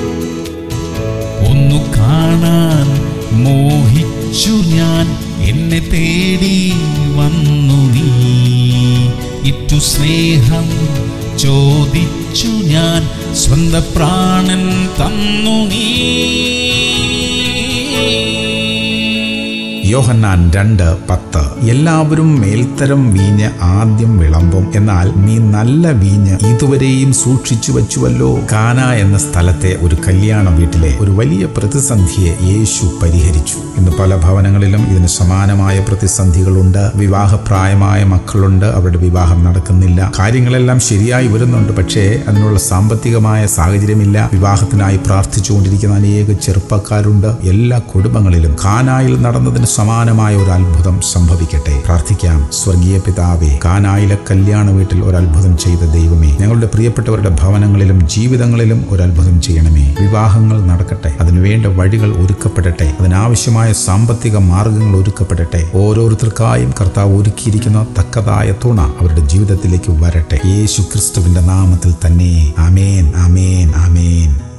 ഒന്നു കാണാൻ മോഹിച്ചു ഞാൻ എന്നെ തേടി വന്നു നീ ഇറ്റു സ്നേഹം ചോദിച്ചു ഞാൻ സ്വന്ത പ്രാണൻ തന്നു നീ യോഹന്നാൻ രണ്ട് പത്ത് എല്ലാവരും മേൽത്തരം വീഞ്ഞ് ആദ്യം വിളമ്പും എന്നാൽ നീ നല്ല വീഞ്ഞ് ഇതുവരെയും സൂക്ഷിച്ചു വച്ചുവല്ലോ കാന എന്ന സ്ഥലത്തെ ഒരു കല്യാണ വീട്ടിലെ ഒരു വലിയ പ്രതിസന്ധിയെ യേശു പരിഹരിച്ചു ഇന്ന് പല ഭവനങ്ങളിലും ഇതിന് സമാനമായ പ്രതിസന്ധികളുണ്ട് വിവാഹപ്രായമായ മക്കളുണ്ട് അവരുടെ വിവാഹം നടക്കുന്നില്ല കാര്യങ്ങളെല്ലാം ശരിയായി വരുന്നുണ്ട് പക്ഷേ അതിനുള്ള സാമ്പത്തികമായ സാഹചര്യമില്ല വിവാഹത്തിനായി പ്രാർത്ഥിച്ചുകൊണ്ടിരിക്കുന്ന അനേക ചെറുപ്പക്കാരുണ്ട് എല്ലാ കുടുംബങ്ങളിലും കാനായിൽ നടന്നതിന് സമാനമായ ഒരു അത്ഭുതം സംഭവിക്കട്ടെ പ്രാർത്ഥിക്കാം സ്വർഗീയ പിതാവേ കാനായിലെ കല്യാണ വീട്ടിൽ ഒരു അത്ഭുതം ചെയ്ത ദൈവമേ ഞങ്ങളുടെ പ്രിയപ്പെട്ടവരുടെ ഭവനങ്ങളിലും ജീവിതങ്ങളിലും ഒരു അത്ഭുതം ചെയ്യണമേ വിവാഹങ്ങൾ നടക്കട്ടെ അതിനുവേണ്ട വഴികൾ ഒരുക്കപ്പെടട്ടെ അതിനാവശ്യമായ സാമ്പത്തിക മാർഗങ്ങൾ ഒരുക്കപ്പെടട്ടെ ഓരോരുത്തർക്കായും കർത്താവ് ഒരുക്കിയിരിക്കുന്ന തക്കതായ തുണ അവരുടെ ജീവിതത്തിലേക്ക് വരട്ടെ യേശു ക്രിസ്തുവിന്റെ നാമത്തിൽ തന്നെ ആമേൻ ആമേൻ ആമേൻ